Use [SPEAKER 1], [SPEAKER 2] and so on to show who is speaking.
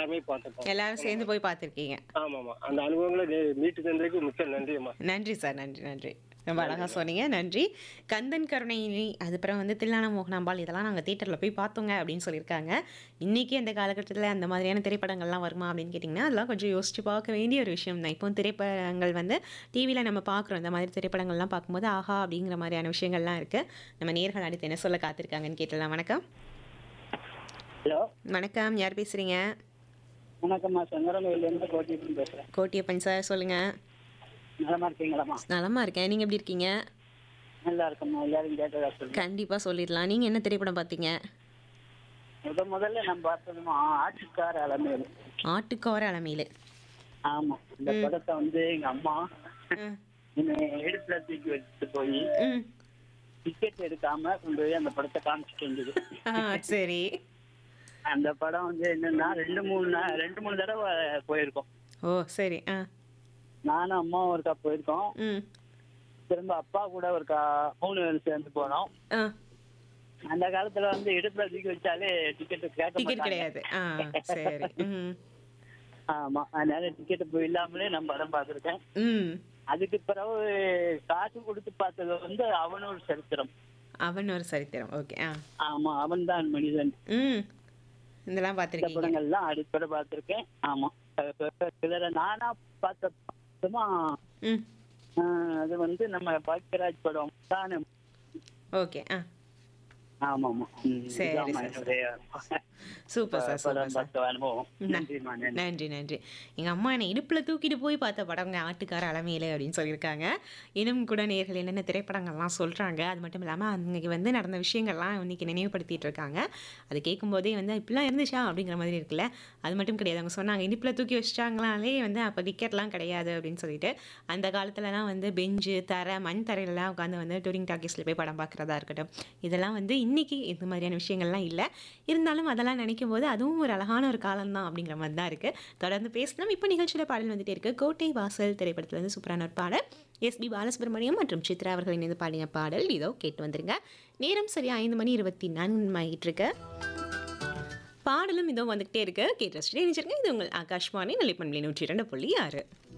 [SPEAKER 1] எல்லாமே பார்த்துப்போம்
[SPEAKER 2] எல்லாரும் சேர்ந்து போய் பார்த்துருக்கீங்க
[SPEAKER 1] ஆமா ஆமா அந்த அனுபவங்களை நீ- மீட்டு தந்ததுக்கு மிக்க நன்றிம்மா
[SPEAKER 2] நன்றி சார் நன்றி நன்றி ரொம்ப அழகாக சொன்னீங்க நன்றி கந்தன் கருணையினி அதுக்கப்புறம் வந்து தில்லான மோகனாம்பாள் இதெல்லாம் நாங்கள் தேட்டரில் போய் பார்த்தோங்க அப்படின்னு சொல்லியிருக்காங்க இன்றைக்கி அந்த காலகட்டத்தில் அந்த மாதிரியான திரைப்படங்கள்லாம் வருமா அப்படின்னு கேட்டிங்கன்னா அதெல்லாம் கொஞ்சம் யோசிச்சு பார்க்க வேண்டிய ஒரு விஷயம் தான் இப்போ திரைப்படங்கள் வந்து டிவியில் நம்ம பார்க்குறோம் இந்த மாதிரி திரைப்படங்கள்லாம் பார்க்கும்போது ஆஹா அப்படிங்கிற மாதிரியான விஷயங்கள்லாம் இருக்குது நம்ம நேர்கள் அடுத்து என்ன சொல்ல காத்திருக்காங்கன்னு கேட்டலாம் வணக்கம்
[SPEAKER 3] ஹலோ
[SPEAKER 2] வணக்கம் யார் பேசுகிறீங்க
[SPEAKER 3] வணக்கம்மா சங்கரமேலேருந்து கோட்டிட்டு பேசுகிறேன்
[SPEAKER 2] கோட்டியப்பன் சார் சொல்லுங்கள்
[SPEAKER 3] நலமா இருக்கீங்களாம்மா
[SPEAKER 2] நலமாக இருக்கேன் நீங்கள் எப்படி இருக்கீங்க
[SPEAKER 3] நல்லா இருக்கம்மா எல்லாரும் கேட்டதா சொல்லுங்க
[SPEAKER 2] கண்டிப்பாக சொல்லிடலாம் நீங்கள் என்ன திரைப்படம் பார்த்தீங்க
[SPEAKER 3] முத முதல்ல நம்ம பார்த்ததுமா ஆட்சிக்கார அலமேலு
[SPEAKER 2] ஆட்டுக்கார அலமையில்
[SPEAKER 3] ஆமா இந்த படத்தை வந்து எங்க அம்மா
[SPEAKER 2] ம்
[SPEAKER 3] என்னை இடுப்புல தூக்கி வச்சுட்டு போய்
[SPEAKER 2] ம்
[SPEAKER 3] டிக்கெட் எடுக்காம கொண்டு போய் அந்த படத்தை காமிச்சிட்டு இருந்தது
[SPEAKER 2] ஆ சரி
[SPEAKER 3] அந்த படம் வந்து என்னன்னா ரெண்டு மூணு நா- ரெண்டு மூணு தடவை போயிருக்கோம்
[SPEAKER 2] ஓ சரி ஆ
[SPEAKER 3] நானும் அம்மாவும் ஒருக்கா போயிருக்கோம்
[SPEAKER 2] ம்
[SPEAKER 3] திரும்ப அப்பா கூட ஒருக்கா மூணு பேரும் சேர்ந்து போனோம்
[SPEAKER 2] ஆ
[SPEAKER 3] அந்த காலத்துல வந்து இடுப்புல தூக்கி வச்சாலே டிக்கெட் கேட்க
[SPEAKER 2] டிக்கெட்
[SPEAKER 3] மாட்டாங்க.
[SPEAKER 2] கிடையாது ஆ சரி ம்
[SPEAKER 3] ஆமா அதனால டிக்கெட் போய் இல்லாமலே நான் படம் பார்த்திருக்கேன்
[SPEAKER 2] ம்
[SPEAKER 3] அதுக்கு பிறகு காசு கொடுத்து பார்த்தது வந்து அவனோட சரித்திரம்
[SPEAKER 2] அவன் ஒரு சரித்திரம் ஓகே ஆ
[SPEAKER 3] ஆமா அவன் தான் மனிதன்
[SPEAKER 2] ம் இதெல்லாம்
[SPEAKER 3] இந்த
[SPEAKER 2] பார்த்துருக்கீங்க
[SPEAKER 3] படங்கள்லாம் அடிப்படை பார்த்திருக்கேன் ஆமா அது பிறகு சிலரை நானா பார்த்த படமா,
[SPEAKER 2] ம்
[SPEAKER 3] ஆஹ், அது வந்து நம்ம பாக்கியராஜ் படம் தானே
[SPEAKER 2] ஓகே ஆ
[SPEAKER 3] ஆமா ஆமா ம்,
[SPEAKER 2] சரி,
[SPEAKER 3] இதுதான்
[SPEAKER 2] சரி.
[SPEAKER 3] என்னுடைய
[SPEAKER 2] சூப்பர் சார் சூப்பர்
[SPEAKER 3] படம்
[SPEAKER 2] சார்
[SPEAKER 3] பார்த்த அனுபவம் நன்றிம்மா நன்றி
[SPEAKER 2] நன்றி நன்றி எங்கள் அம்மா என்னை இடுப்பில் தூக்கிட்டு போய் பார்த்த படங்க ஆட்டுக்கார அலமையில அப்படின்னு சொல்லியிருக்காங்க இன்னும் கூட நேர்கள் என்னென்ன திரைப்படங்கள்லாம் சொல்கிறாங்க அது மட்டும் இல்லாமல் அன்னைக்கு வந்து நடந்த விஷயங்கள்லாம் இன்னைக்கு நினைவுபடுத்திட்டு இருக்காங்க அது கேட்கும்போதே வந்து இப்படிலாம் இருந்துச்சா அப்படிங்கிற மாதிரி இருக்குல்ல அது மட்டும் கிடையாது அவங்க சொன்னாங்க இடுப்பில் தூக்கி வச்சிட்டாங்களாலே வந்து அப்போ டிக்கெட்லாம் கிடையாது அப்படின்னு சொல்லிட்டு அந்த காலத்துலலாம் வந்து பெஞ்சு தரை மண் தரையிலலாம் உட்காந்து வந்து டூரிங் டாக்கீஸில் போய் படம் பார்க்குறதா இருக்கட்டும் இதெல்லாம் வந்து இன்னைக்கு இந்த மாதிரியான விஷயங்கள்லாம் இல்லை இருந்தாலும் அதெல்லாம் நினைக்கும் போது அதுவும் ஒரு அழகான ஒரு காலம் தான் அப்படிங்கிற மாதிரி தான் இருக்குது தொடர்ந்து பேசலாம் இப்போ நிகழ்ச்சியில் பாடல் வந்துட்டே இருக்கு கோட்டை வாசல் திரைப்படத்துலேருந்து சூப்பரான ஒரு பாடல் எஸ்பி பாலசுப்ரமணியம் மற்றும் சித்ரா அவர்கள் இணைந்து பாடிய பாடல் இதோ கேட்டு வந்துருங்க நேரம் சரியா ஐந்து மணி இருபத்தி நான்கு ஆகிட்டு இருக்கு பாடலும் இதோ வந்துகிட்டே இருக்கு கேட்டு ரசிச்சுட்டே நினைச்சிருங்க இது உங்கள் ஆகாஷ்வாணி நிலைப்பண்பலி நூற்றி இரண்டு புள்ளி ஆறு